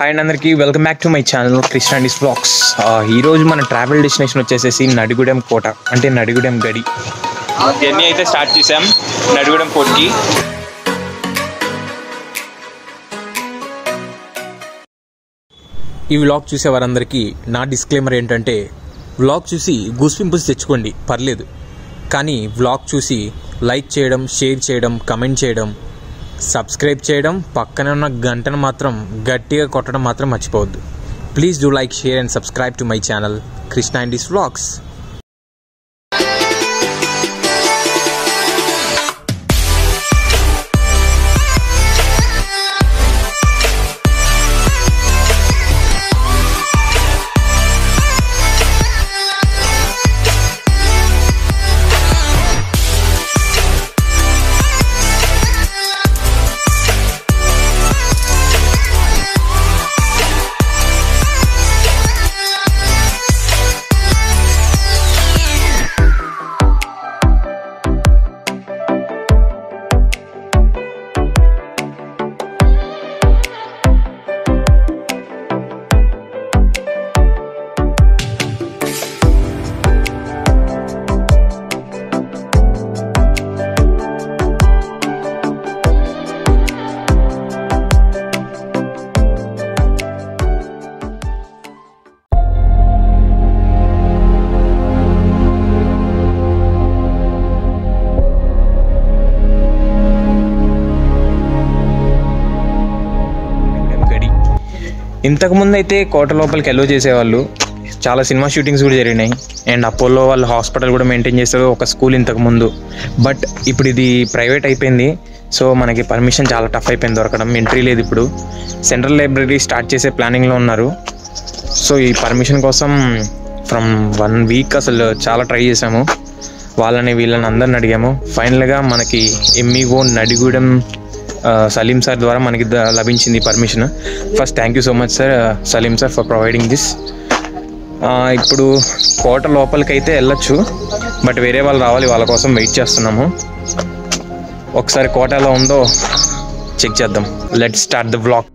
hi and అందరికీ welcome back to my channel క్రిస్టాండిస్ blogs ఈరోజు మన ట్రావెల్ డెస్టినేషన్ వచ్చేసేసి నడిగూడెం కోట అంటే నడిగూడెం గడి జర్నీ అయితే స్టార్ట్ చేసాం నడిగూడెం కోటకి ఈ వ్లాగ్ చూసే వారందరికీ నా డిస్క్లైమర్ ఏంటంటే వ్లాగ్ చూసి గూస్ పింపుల్స్ తెచ్చుకోండి పర్లేదు కానీ వ్లాగ్ చూసి లైక్ చేయడం షేర్ చేయడం కమెంట్ చేయడం సబ్స్క్రైబ్ చేయడం పక్కనే ఉన్న గంటను మాత్రం గట్టిగా కొట్టడం మాత్రం మర్చిపోవద్దు please do like share and subscribe to my channel Krishna ఇండిస్ వ్లాగ్స్ గడి ఇంతకుముందు అయితే కోట లోపలికి ఎల్లో చేసేవాళ్ళు చాలా సినిమా షూటింగ్స్ కూడా జరిగినాయి అండ్ అపోలో వాళ్ళ హాస్పిటల్ కూడా మెయింటైన్ చేస్తారు ఒక స్కూల్ ఇంతకు ముందు బట్ ఇప్పుడు ఇది ప్రైవేట్ అయిపోయింది సో మనకి పర్మిషన్ చాలా టఫ్ అయిపోయింది దొరకడం ఎంట్రీ లేదు ఇప్పుడు సెంట్రల్ లైబ్రరీ స్టార్ట్ చేసే ప్లానింగ్లో ఉన్నారు సో ఈ పర్మిషన్ కోసం ఫ్రమ్ వన్ వీక్ అసలు చాలా ట్రై చేసాము వాళ్ళని వీళ్ళని అందరిని అడిగాము ఫైనల్గా మనకి ఎంఈఓ నడిగూడెం ఆ, సలీం సార్ ద్వారా మనకి ద- లభించింది permission first thank you so much sir Salim sir for providing this ఇప్పుడు కోట లోపలికి అయితే వెళ్ళొచ్చు బట్ వేరే వాళ్ళు రావాలి వాళ్ళ కోసం వెయిట్ చేస్తున్నాము ఒకసారి కోట ఎలా ఉందో చెక్ చేద్దాం లెట్ స్టార్ట్ ద బ్లాక్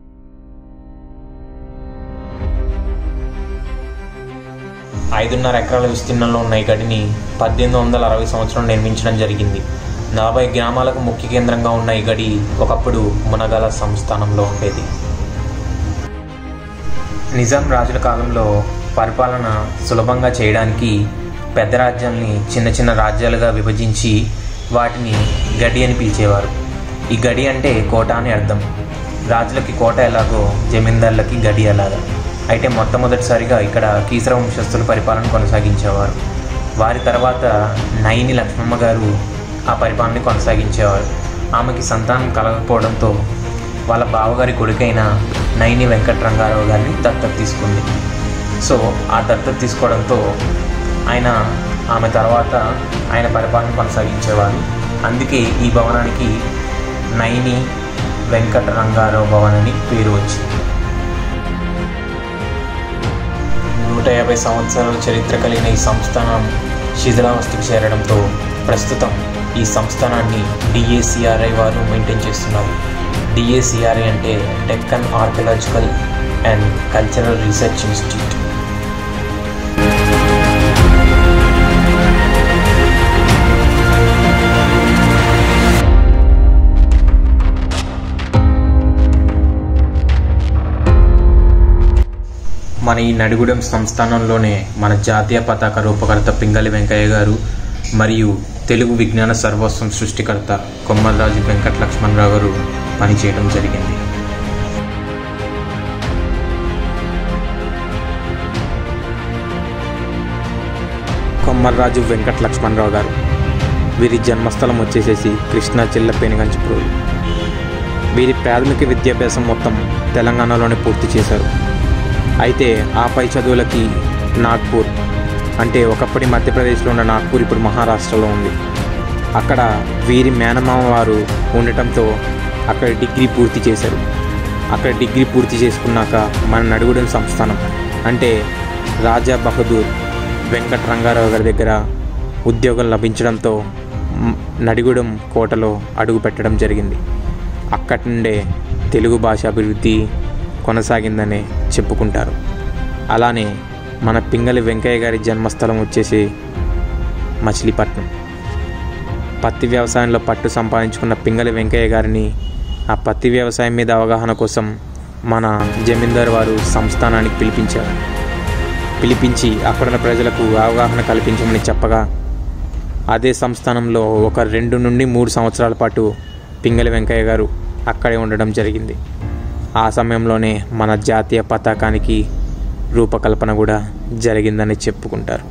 ఐదున్నర ఎకరాల విస్తీర్ణంలో ఉన్న ఈ గడిని పద్దెనిమిది వందల అరవై సంవత్సరం నిర్మించడం జరిగింది నలభై గ్రామాలకు ముఖ్య కేంద్రంగా ఉన్న ఈ గడి ఒకప్పుడు మునగల సంస్థానంలో ఉండేది నిజాం రాజుల కాలంలో పరిపాలన సులభంగా చేయడానికి పెద్ద రాజ్యాల్ని చిన్న చిన్న రాజ్యాలుగా విభజించి వాటిని గడి అని పిలిచేవారు ఈ గడి అంటే కోట అని అర్థం రాజులకి కోట ఎలాగో జమీందారులకి గడి ఎలాగా అయితే మొట్టమొదటిసారిగా ఇక్కడ కీసర వంశస్థుల పరిపాలన కొనసాగించేవారు వారి తర్వాత నైని లక్ష్మమ్మ గారు ఆ పరిపాలన కొనసాగించేవారు ఆమెకి సంతానం కలగకపోవడంతో వాళ్ళ బావగారి కొడుకైన నైని వెంకట్రంగారావు గారిని దత్తత తీసుకుంది సో ఆ దత్తత తీసుకోవడంతో ఆయన ఆమె తర్వాత ఆయన పరిపాలన కొనసాగించేవారు అందుకే ఈ భవనానికి నైని వెంకటరంగారావు భవన్ అని పేరు వచ్చింది నూట యాభై సంవత్సరాల చరిత్ర కలిగిన ఈ సంస్థానం శిథిలావస్థకు చేరడంతో ప్రస్తుతం ఈ సంస్థానాన్ని డిఏసిఆర్ఐ వారు మెయింటైన్ చేస్తున్నారు డిఏసిఆర్ఐ అంటే Deccan archaeological and cultural research institute మన ఈ నడిగూడెం సంస్థానంలోనే మన జాతీయ పతాక రూపకర్త పింగళి వెంకయ్య గారు మరియు తెలుగు విజ్ఞాన సర్వస్వం సృష్టికర్త కొమ్మలరాజు వెంకట లక్ష్మణరావు గారు పనిచేయడం జరిగింది కొమ్మలరాజు వెంకట లక్ష్మణరావు గారు వీరి జన్మస్థలం వచ్చేసేసి కృష్ణా జిల్లా పెనుగంచిప్రోలు వీరి ప్రాథమిక విద్యాభ్యాసం మొత్తం తెలంగాణలోనే పూర్తి చేశారు అయితే ఆ పై చదువులకి నాగ్పూర్ అంటే ఒకప్పటి మధ్యప్రదేశ్లో ఉన్న నాగ్పూర్ ఇప్పుడు మహారాష్ట్రలో ఉంది అక్కడ వీరి మేనమామ వారు ఉండటంతో అక్కడ డిగ్రీ పూర్తి చేశారు అక్కడ డిగ్రీ పూర్తి చేసుకున్నాక మన నడుగుడెం సంస్థానం అంటే రాజా బహదూర్ వెంకట రంగారావు గారి దగ్గర ఉద్యోగం లభించడంతో మ్, నడిగూడెం కోటలో అడుగు పెట్టడం జరిగింది అక్కడి నుండే తెలుగు భాష అభివృద్ధి కొనసాగిందనే చెప్పుకుంటారు అలానే మన పింగళి వెంకయ్య గారి జన్మస్థలం వచ్చేసి మచిలీపట్నం పత్తి వ్యవసాయంలో పట్టు సంపాదించుకున్న పింగళి వెంకయ్య గారిని ఆ పత్తి వ్యవసాయం మీద అవగాహన కోసం మన జమీందార్ వారు సంస్థానానికి పిలిపించారు పిలిపించి అక్కడున్న ప్రజలకు అవగాహన కల్పించమని చెప్పగా అదే సంస్థానంలో ఒక రెండు నుండి మూడు సంవత్సరాల పాటు పింగళి వెంకయ్య గారు అక్కడే ఉండడం జరిగింది ఆ సమయంలోనే మన జాతీయ పతాకానికి రూపకల్పన కూడా జరిగిందని చెప్పుకుంటారు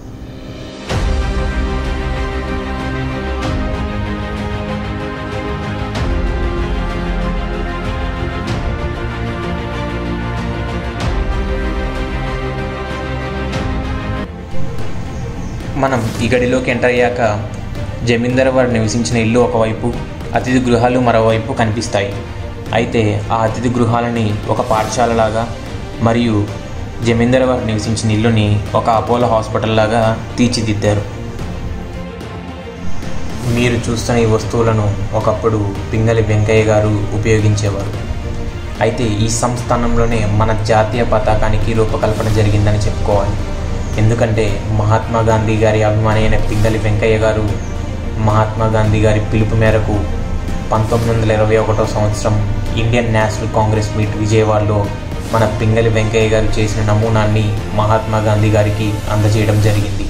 మనం ఈ గడిలోకి ఎంటర్ అయ్యాక జమీందార్ వారు నివసించిన ఇల్లు ఒకవైపు అతిథి గృహాలు మరోవైపు కనిపిస్తాయి అయితే ఆ అతిథి గృహాలని ఒక పాఠశాలలాగా మరియు జమీందార్ వారు నివసించిన ఇల్లుని ఒక అపోలో హాస్పిటల్ లాగా తీర్చిదిద్దారు మీరు చూస్తున్న ఈ వస్తువులను ఒకప్పుడు పింగళి వెంకయ్య గారు ఉపయోగించేవారు అయితే ఈ సంస్థానంలోనే మన జాతీయ పతాకానికి రూపకల్పన జరిగిందని చెప్పుకోవాలి ఎందుకంటే మహాత్మా గాంధీ గారి అభిమాని అయిన పింగళి వెంకయ్య గారు మహాత్మా గాంధీ గారి పిలుపు మేరకు పంతొమ్మిది వందల ఇరవై ఒకటో సంవత్సరం ఇండియన్ నేషనల్ కాంగ్రెస్ మీట్ విజయవాడలో మన పింగళి వెంకయ్య గారు చేసిన నమూనాన్ని మహాత్మా గాంధీ గారికి అందజేయడం జరిగింది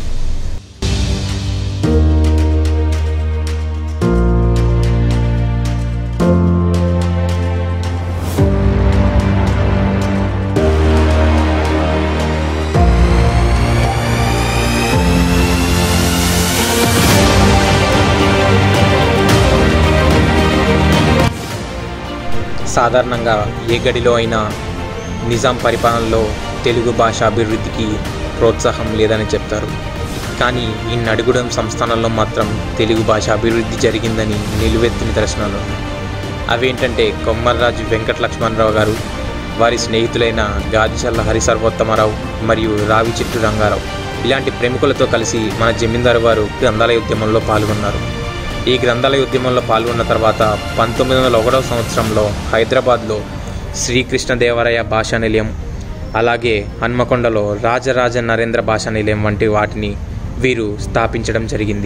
సాధారణంగా ఏ గడిలో అయినా నిజాం పరిపాలనలో తెలుగు భాష అభివృద్ధికి ప్రోత్సాహం లేదని చెప్తారు కానీ ఈ నడుగుడం సంస్థానంలో మాత్రం తెలుగు భాష అభివృద్ధి జరిగిందని నిలువెత్తిన దర్శనాలు ఉన్నాయి అవేంటంటే కొమ్మర్రాజు వెంకట లక్ష్మణరావు గారు వారి స్నేహితులైన గాదిచల్ల హరిసర్వోత్తమరావు మరియు రావి చెట్టు రంగారావు ఇలాంటి ప్రముఖులతో కలిసి మన జమీందారు వారు గ్రంథాలయ ఉద్యమంలో పాల్గొన్నారు ఈ గ్రంథాలయ ఉద్యమంలో పాల్గొన్న తర్వాత పంతొమ్మిది వందల ఒకటవ సంవత్సరంలో హైదరాబాద్లో శ్రీకృష్ణదేవరాయ భాషా నిలయం అలాగే హన్మకొండలో రాజరాజ నరేంద్ర భాషా నిలయం వంటి వాటిని వీరు స్థాపించడం జరిగింది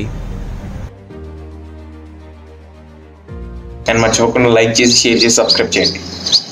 అండ్ మర్చిపోకుండా లైక్ చేసి షేర్ చేసి సబ్స్క్రైబ్ చేయండి